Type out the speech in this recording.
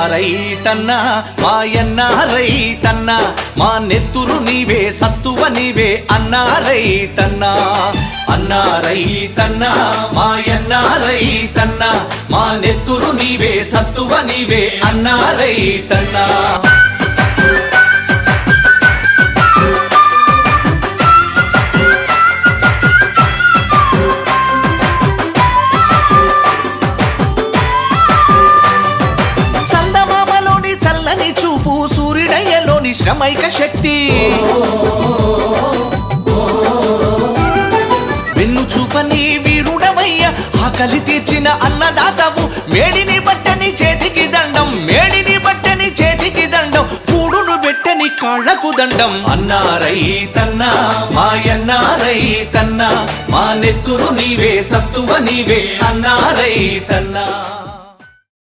రైతన్నా మాయన్న రైతన్నా మా నెత్తురు నీవే సత్తువ నీవే అన్నా రైతన్నా అన్నా రైతన్నా మాయన్న రైతన్నా మా నెత్తురు నీవే సత్తువ నీవే అన్నా రైతన్నా చందమామలోని చల్లని చూపు సూర్యుడయ్యలోని శ్రమైక శక్తి వెన్ను చూపని వీరుడవయ్య ఆకలి తీర్చిన అన్నదాతవు మేడిని బట్టని చేతికి దండం మేడిని బట్టని చేతికి దండం కూడును పెట్టని కాళ్లకు దండం అన్నా రైతన్నా మాయన్నా రైతన్నా మా నెత్తురు నీవే సత్తువ నీవే అన్నా రైతన్నా